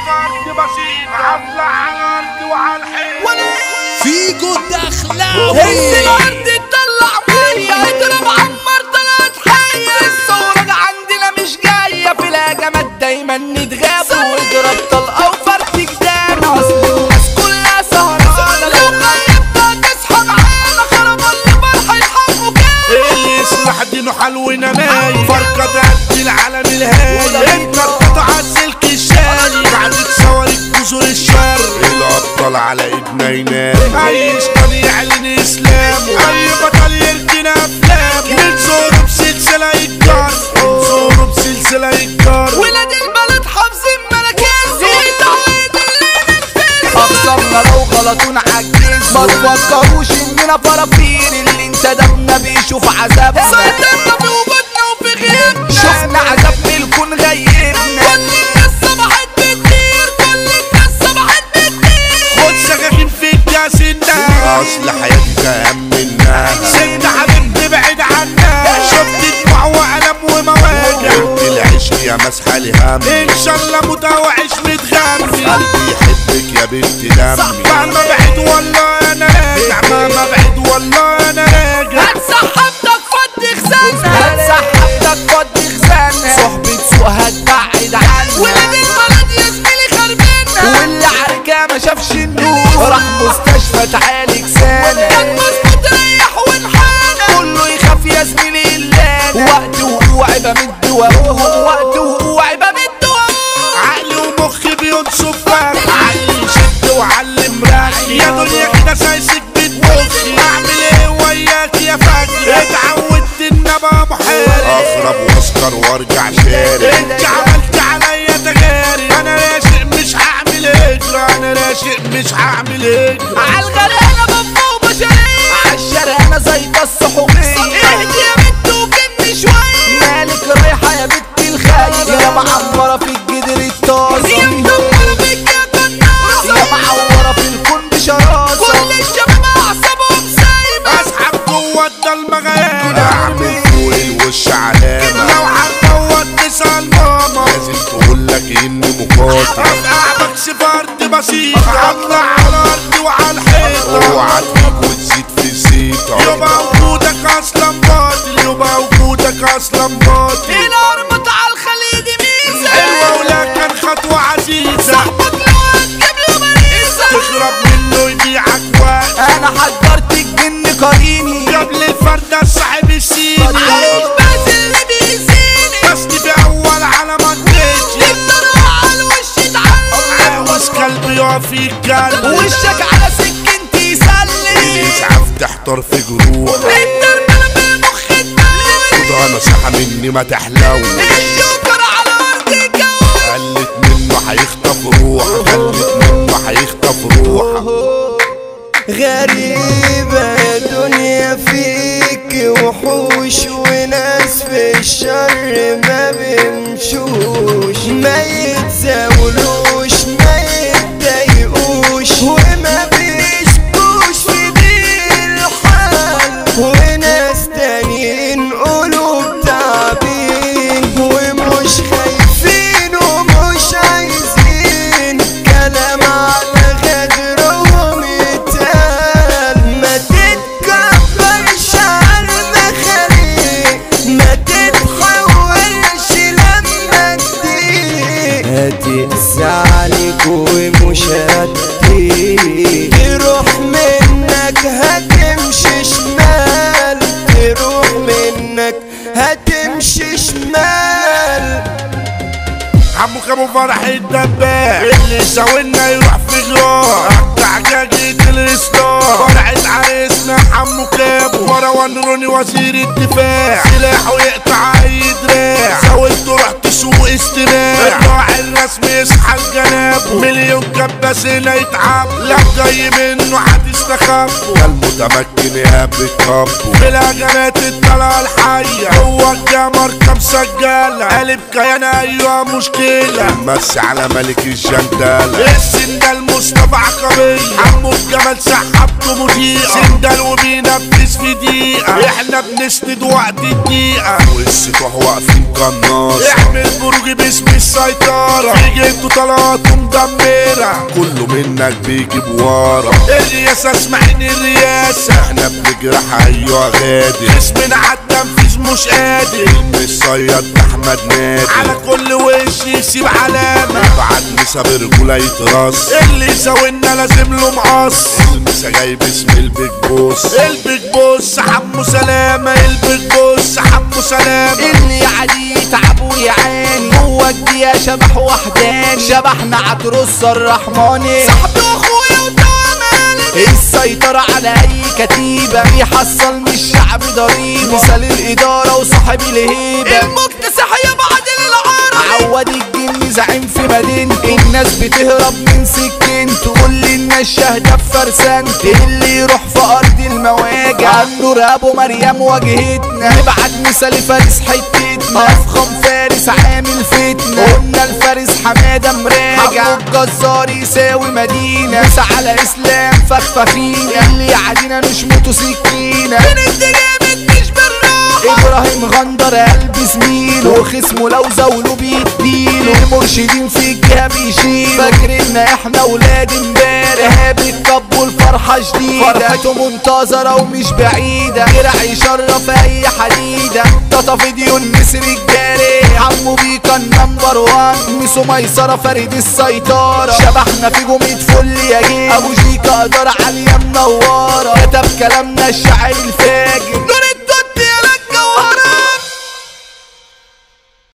فرد بسيط عاملة على الارض وعلى الحيط فيجو الدخلاوي هز الارض تطلع مية اضرب عمر طلعت حية الثورة عندنا مش جاية في الهجمات دايما نتغاب واضرب طلقة وفرد جدان اصل الناس كلها سهرانة لو غيبنا تصحى معانا خرب اللي فرح يحبوا كده اللي يصلح دينه حلو نماي فرقة تأدي العالم الهادي انت بتقطع السلك الشالي بعد تصورك جزر الشر الابطال على ايدنا ينام اي اشتغل يعلن اسلامه اي بطل يركن افلامه من زوره بسلسلة يتجر من زوره بسلسلة يتجر ولاد البلد حافظين مراكز وتعويض اللي ننفذ أقسمنا لو غلطونا عالجيز ما تفكروش إننا فرافير اللي انتدبنا بيشوف عذابنا سيطرنا في وجودنا وفي غيابنا شفنا عذاب ملكون غيبنا كل الناس صبحت بتطير كل الناس صبحت بتطير خد سكاكين في الكاس النار اصل حياتي اهم منها سيبنا حبيبتي بعيد عنها شفت دموع والم ومواجع قلت العشق يا مسحة الهم ان شاء الله متوحش متغمي قلبي يحبك يا بنت دمي مهما بعيد والله انا راجع مهما بعيد والله انا راجع هتسحبتك فض خزانها هتسحبتك فض خزانها صحبة سوء هتبعد عنها ولاد البلد يا زميلي خربانها واللي عركها ما شافش النور راح مستشفى تعالج سنة كان مظبوط ريح وانحنى كله يخاف يا زميلي الله وقت وقوع بمد وقوهم وقت وقوع بمد وقوهم عقلي ومخي بينصب فرق عقلي شد وعلم رخي يا دنيا كده سايسك بتمخي اعمل ايه وياك يا فجر اتعودت ان ابقى محارب اخرب واسكر وارجع شارب انت عملت عليا تجارب انا راشق مش هعمل هجرة انا راشق مش هعمل هجرة عالغرقانة بفوق بشرية عالشرقانة زيطة الصحوبية اهدي يا بنت وكني شوية مالك رايحة يا بنت الخايفة يا معمرة في الجدر الطاسة يا مدمرة في الجبل يا معورة في الكون بشراسة كل الشباب أعصابهم سايبة اسحب جوه الضلمة غيانة اعمل فوق الوش علامة لو هتفوت تسأل ماما لازم تقول لك اني مقاتل اعبك فرد بسيط اطلع على الارض وعلى الحيطة اوعى تفيك وتزيد في زيطة يبقى وجودك اصلا باطل يبقى وجودك اصلا باطل الأربط على الخليج ميزة حلوة ولا كان خطوة عزيزة صاحبك لو هتجيب له مريزة تخرب منه يبيعك وقت أنا حضرت الجن قريني قبل الفردة صاحب السين معلش بس اللي بيزيني بس في اول على منطقتي الطرق على الوش اتعلم عاوز كلب يقف يتكلم وشك على سكنتي يسلم الاسعاف تحتار في جروح الدربلة بالمخ اتبلم وده نصيحة مني ما تحلوش الجوكر على ارض الجو قلت منه هيخطف روح قلت منه هيخطف روح غريبة دنيا فيك وحوش وناس في الشر ما بيمشوش ما يتزاولوش ما يتضايقوش وما بيشكوش في دي الحال وناس تانيين قلوب تعبين ومش خايفين ومش عايزين كلام على غدرهم يتقال ما تتكبرش على المخاليق ما تتحولش لما تضيق هتقسى عليك ومش هتطيق تروح منك هتمشي شمال تروح منك هتمشي شمال عمو كابو فرح الدباب اللي ساوينا يروح في جرار اقطع جاجة الاسطار فرحة عريسنا حمو كابو مروان روني وزير الدفاع سلاحه يقطع اي دراع ساويته رحت سوق استراع الراعي الرسمي يصحى الجناب مليون كباس هنا يتعب لا جاي منه هتستخبوا ده المتمكن يا بتكبوا بالهجمات الطلعة الحية هو الجمر كم سجالة قلب كيان ايوه مشكلة مس على ملك الجندالة السندال مصطفى عقبية عمو الجمال سحبته مذيعة سندال وبينفذ في دقيقة احنا بنسند وقت الدقيقة والسطوح واقفين قناصة اعمل بروج باسم السيطرة ورا في جيتو طلعات مدمرة كله منك بيجيب ورا الرياسة اسمعني الرياسة احنا بنجرح ايوه غادي اسمنا عالتنفيذ مش قادر مش صياد احمد نادي على كل وش يسيب علامة بعد نسا برجولة يترص اللي يساوينا لازم له مقص المسا جاي باسم البيج بوس البيج بوس حمو سلامة البيج بوس حمو سلامة اللي عليه يتعب ويعاني هو الدنيا شبح وحداني شبحنا عدروس الرحماني صاحبي واخويا وتمالي السيطرة على اي كتيبة بيحصل من الشعب ضريبة مثال الادارة وصاحب الهيبة المكتسح يا بعد العرب عواد الجن زعيم في مدينته الناس بتهرب من سكنته كل الناس شاهدة في فرسانته اللي يروح في ارض المواجع النور ابو مريم واجهتنا نبعت مثال فارس حتتنا افخم فارس عامل فتنة قلنا الفارس حمادة مراجع حمو الجزار يساوي مدينة بس على اسلام فخفخينة اللي يعدينا نشمته سكينة بنت جامد مش بالراحة ابراهيم غندر قلب زميله وخصمه لو زاوله بيديله المرشدين في الجهه بيشيلوا فاكرنا احنا ولاد امبارح الكب والفرحه شديده فرحته منتظره ومش بعيده درع يشرف اي حديده تطا فيديو النسر الجاري عمو بيكا النمبر وان ميسو ميسره فريد السيطره شبحنا في جميد فل يا جيل ابو جيكا قدر عليا منوره كتب كلامنا الشاعر الفاجر